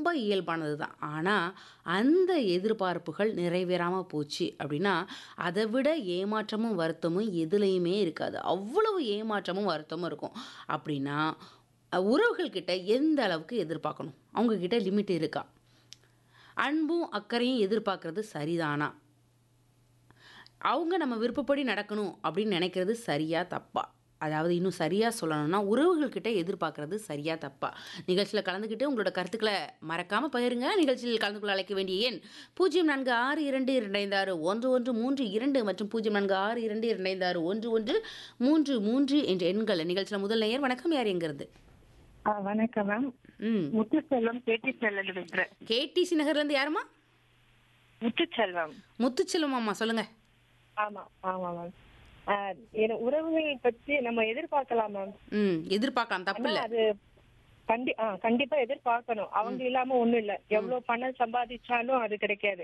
ரொம்ப இயல்பானது தான் ஆனால் அந்த எதிர்பார்ப்புகள் நிறைவேறாமல் போச்சு அப்படின்னா அதை விட ஏமாற்றமும் வருத்தமும் எதுலேயுமே இருக்காது அவ்வளவு ஏமாற்றமும் வருத்தமும் இருக்கும் அப்படின்னா அஹ், உறவுகள்கிட்ட எந்த அளவுக்கு எதிர்பார்க்கணும் அவங்கக்கிட்ட லிமிட் இருக்கா அன்பும் அக்கறையும் எதிர்பார்க்கறது சரிதானா அவங்க நம்ம விருப்பப்படி நடக்கணும் அப்படின்னு நினைக்கிறது சரியா தப்பா அதாவது இன்னும் சரியாக சொல்லணும்னா உறவுகள்கிட்ட எதிர்பார்க்கறது சரியா தப்பா நிகழ்ச்சியில் கலந்துக்கிட்டு உங்களோட கருத்துக்களை மறக்காமல் பகிருங்க நிகழ்ச்சியில் கலந்து கொள்ள அழைக்க வேண்டிய எண் பூஜ்ஜியம் நான்கு ஆறு இரண்டு இரண்டைந்து ஆறு ஒன்று ஒன்று மூன்று இரண்டு மற்றும் பூஜ்ஜியம் நான்கு ஆறு இரண்டு இரண்டைந்து ஆறு ஒன்று ஒன்று மூன்று மூன்று என்ற எண்கள் நிகழ்ச்சியில் முதல் நேயர் வணக்கம் யார் எங்கிறது ஆ, வணக்கம் மேம் ம் முத்துச்செல்வம் பேட்டி செல்லம் பேசுறேன் கேடிசி நகர்லேருந்து யாருமா முத்துச்செல்வம் முத்துச்செல்வம் அம்மா சொல்லுங்கள் ஆமா ஆமா மேம் ஆ, என உறவுகளை பத்தி நம்ம எதிர்பார்க்கலாம் மேம் ம் எதிர்பார்க்கலாம் தப்பு ஆனா இல்லை அது கண்டி ஆ, கண்டிப்பா எதிர்பார்க்கணும் அவங்க இல்லாம ஒண்ணும் இல்ல எவ்வளவு பணம் சம்பாதிச்சாலும் அது கிடைக்காது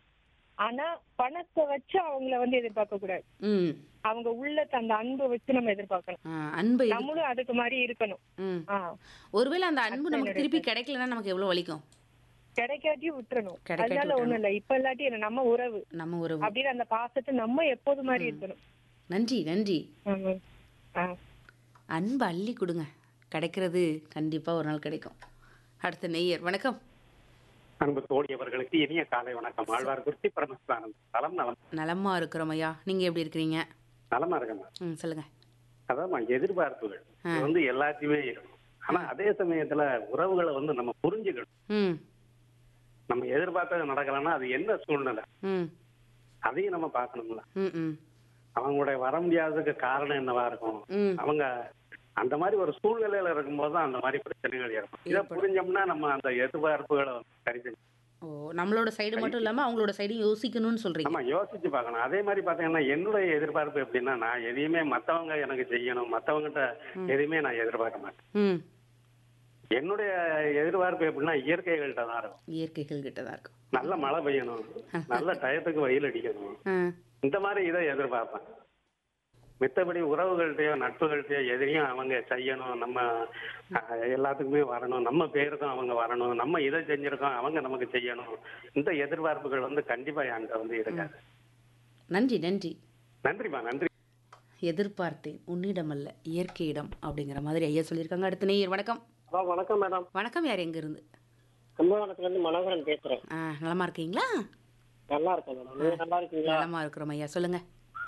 ஆனா பணத்தை வச்சு அவங்கள வந்து எதிர்பார்க்க கூடாது ம் அவங்க உள்ள அந்த அன்பை வச்சு நம்ம எதிர்பார்க்கணும் ஆ, அன்பை எதிர்- நம்மளும் அதுக்கு மாதிரி இருக்கணும் ம் ஆ ஒருவேளை அந்த அன்பு நமக்கு திருப்பி கிடைக்கலன்னா நமக்கு எவ்வளவு வலிக்கும் கிடைக்காட்டியும் விட்டுறணும் கிடைக்காட்டி அதனால ஒண்ணும் இல்ல இப்ப இல்லாட்டி என்ன, நம்ம உறவு நம்ம ஒரு அப்படின்னு அந்த பாசத்தை நம்ம எப்போது மாதிரி இருக்கணும் நன்றி நன்றி ஆமா. ஆ அன்பு அள்ளி கொடுங்க கிடைக்கிறது கண்டிப்பா ஒரு நாள் கிடைக்கும் அடுத்த நெய்யர் வணக்கம் அன்பு தோழியவர்களுக்கு இனிய காலை வணக்கம் ஆழ்வார் குறிச்சி பரமசிவானந்த் நலம் நலம் நலமா இருக்கிறோம் ஐயா நீங்க எப்படி இருக்கிறீங்க நலமா இருக்கேன் ம் சொல்லுங்க அதான் எதிர்பார்ப்புகள் இது வந்து எல்லாத்தையுமே இருக்கும் ஆனா அதே சமயத்துல உறவுகளை வந்து நம்ம புரிஞ்சுக்கணும் ம் நம்ம எதிர்பார்த்தது நடக்கலன்னா அது என்ன சூழ்நிலை ம் அதையும் நம்ம பார்க்கணும்ல ம் ம் அவங்களுடைய வர முடியாததுக்கு காரணம் என்னவா இருக்கும் ம் அவங்க அந்த மாதிரி ஒரு சூழ்நிலையில இருக்கும்போது தான் அந்த மாதிரி பிரச்சனைகள் ஏற்படும் இதை புரிஞ்சோம்னா நம்ம அந்த எதிர்பார்ப்புகளை வந்து சரி செஞ்சு ஓ நம்மளோட சைடு மட்டும் இல்லாம அவங்களோட சைடும் யோசிக்கணும்னு சொல்றீங்க நம்ம யோசிச்சு பார்க்கணும் அதே மாதிரி பாத்தீங்கன்னா என்னுடைய எதிர்பார்ப்பு எப்படின்னா நான் எதையுமே மத்தவங்க எனக்கு செய்யணும் மத்தவங்ககிட்ட எதையுமே நான் எதிர்பார்க்க மாட்டேன் ம் என்னுடைய எதிர்பார்ப்பு எப்படின்னா இயற்கைகள்கிட்ட தான் இருக்கும் இயற்கைகள் கிட்ட தான் இருக்கும் நல்ல மழை பெய்யணும் நல்ல டயத்துக்கு வெயில் அடிக்கணும் ஆ இந்த மாதிரி இதை எதிர்பார்ப்பேன் மித்தபடி உறவுகள்கிட்டயோ நட்புகள்கிட்டயோ எதையும் அவங்க செய்யணும் நம்ம அஹ், எல்லாத்துக்குமே வரணும் நம்ம பேருக்கும் அவங்க வரணும் நம்ம இதை செஞ்சிருக்கோம் அவங்க நமக்கு செய்யணும் இந்த எதிர்பார்ப்புகள் வந்து கண்டிப்பா என்கிட்ட வந்து இருக்காது நன்றி நன்றி நன்றிம்மா நன்றி எதிர்பார்த்தேன் உன்னிடமல்ல இயற்கையிடம் அப்படிங்கிற மாதிரி ஐயா சொல்லியிருக்காங்க அடுத்த நேயர் வணக்கம் ஹலோ வணக்கம் மேடம் வணக்கம் யார் எங்க இருந்து கும்பகோணத்துல இருந்து மனோகரன் பேசுறேன் ஆ நலமா இருக்கீங்களா நல்லா இருக்கேன் மேடம் நீங்க நல்லா இருக்கீங்களா நலமா இருக்கிறோம் ஐயா சொல்லுங்க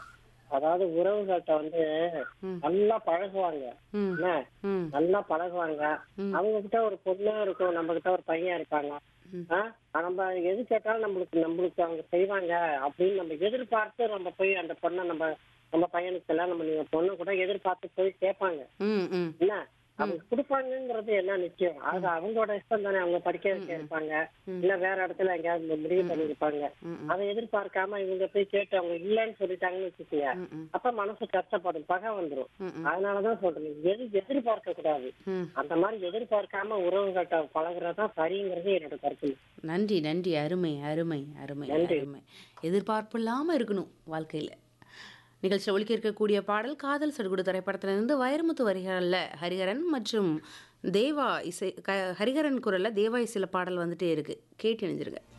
அதாவது உறவுகள்கிட்ட வந்து ம். நல்லா பழகுவாங்க ம் என்ன ம் நல்லா பழகுவாங்க ம். அவங்க கிட்ட ஒரு பொண்ணு இருக்கும் நம்ம கிட்ட ஒரு பையன் இருப்பாங்க ம். ஆ? நம்ம எது கேட்டாலும் நம்மளுக்கு நம்மளுக்கு அவங்க செய்வாங்க அப்படின்னு நம்ம எதிர்பார்த்து நம்ம போய் அந்த பொண்ணை நம்ம நம்ம பையனுக்கு எல்லாம் நம்ம நீங்க பொண்ணு கூட எதிர்பார்த்து போய் கேட்பாங்க ம் ம் என்ன அவங்க கொடுப்பாங்கங்கிறது என்ன நிச்சயம் அது அவங்களோட இஷ்டம் தானே அவங்க படிக்க வைக்க இருப்பாங்க இல்ல வேற இடத்துல எங்கேயாவது முடிவு பண்ணிருப்பாங்க ம், அதை எதிர்பார்க்காம இவங்க போய் கேட்டு அவங்க இல்லைன்னு சொல்லிட்டாங்கன்னு வச்சுக்கோங்க ம், ம். அப்ப மனசு கஷ்டப்படும் பகை வந்துரும் ம், ம். அதனாலதான் சொல்றேன் எது எதிர்பார்க்க கூடாது ம் அந்த மாதிரி எதிர்பார்க்காம உறவுகள்கிட்ட பழகுறதுதான் சரிங்கிறது என்னோட கருத்து நன்றி நன்றி அருமை அருமை அருமை அருமை எதிர்பார்ப்பு இல்லாமல் இருக்கணும் வாழ்க்கையில் நிகழ்ச்சியில் ஒலிக்க இருக்கக்கூடிய பாடல் காதல் சடுகுடு திரைப்படத்திலிருந்து வைரமுத்து வரிகளில் ஹரிஹரன் மற்றும் தேவா இசை க ஹரிஹரன் குரலில் தேவா இசையில் பாடல் வந்துட்டே இருக்கு கேட்டு இணைஞ்சிருங்க